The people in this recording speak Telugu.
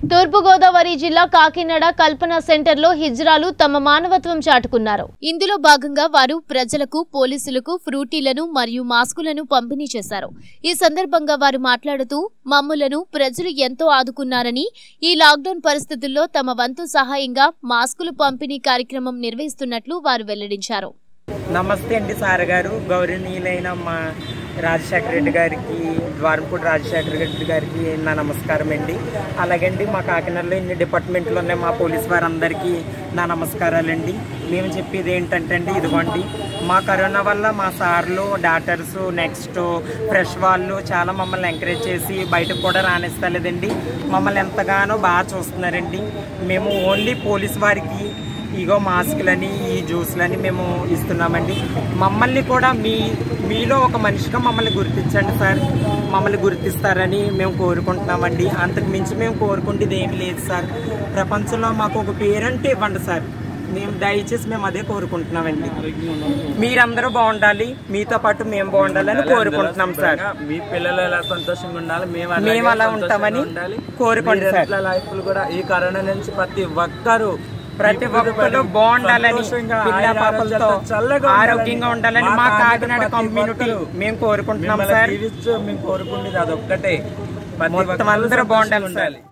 తూర్పుగోదావరి జిల్లా కాకినాడ కల్పన సెంటర్లో హిజ్రాలు తమ మానవత్వం చాటుకున్నారు ఇందులో భాగంగా వారు ప్రజలకు పోలీసులకు ఫ్రూటీలను మరియు మాస్కులను పంపిణీ చేశారు ఈ సందర్భంగా వారు మాట్లాడుతూ మమ్ములను ప్రజలు ఎంతో ఆదుకున్నారని ఈ లాక్డౌన్ పరిస్థితుల్లో తమ వంతు సహాయంగా మాస్కులు పంపిణీ కార్యక్రమం నిర్వహిస్తున్నట్లు వారు వెల్లడించారు నమస్తే అండి సార్ గారు గౌరవనీయులైన మా రాజశేఖర రెడ్డి గారికి ద్వారంపూడి రాజశేఖర రెడ్డి గారికి నా నమస్కారం అండి అలాగండి మా కాకినాడలో ఇన్ని డిపార్ట్మెంట్లు ఉన్నాయి మా పోలీస్ వారందరికీ నా నమస్కారాలండి మేము చెప్పేది ఏంటంటే అండి ఇదిగోండి మా కరోనా వల్ల మా సార్లు డాక్టర్స్ నెక్స్ట్ ఫ్రెష్ వాళ్ళు చాలా మమ్మల్ని ఎంకరేజ్ చేసి బయటకు కూడా రాణిస్తలేదండి మమ్మల్ని ఎంతగానో బాగా చూస్తున్నారండి మేము ఓన్లీ పోలీస్ వారికి ఇగో మాస్కులని ఈ జ్యూస్లని మేము ఇస్తున్నామండి మమ్మల్ని కూడా మీ మీలో ఒక మనిషిగా మమ్మల్ని గుర్తించండి సార్ మమ్మల్ని గుర్తిస్తారని మేము కోరుకుంటున్నామండి అంతకు మించి మేము కోరుకుంటేది ఏమి లేదు సార్ ప్రపంచంలో మాకు ఒక పేరంటే ఇవ్వండి సార్ మేము దయచేసి మేము అదే కోరుకుంటున్నామండి మీరందరూ బాగుండాలి మీతో పాటు మేము బాగుండాలని కోరుకుంటున్నాం సార్ మీ పిల్లలు ఎలా సంతోషంగా ఉండాలి మేము అలాగే మేము అలా సంతోషంగా ఉంటామని ఉండాలి. కోరుకోండి మీరు సార్. ఎట్లా లైఫ్లు కూడా ఈ కరోనా నుంచి ప్రతి ఒక్కరు ప్రతి ఒక్కరు బాగుండాలని పిల్ల పాపలతో ఆరోగ్యంగా ఉండాలని మా కాకినాడ కమ్యూనిటీ మేము కోరుకుంటున్నాం సార్ మేము కోరుకునేది అదొక్కటే ప్రతి మొత్తం ఒక్కరు అందరూ బాగుండాలి సార్ ఉండాలి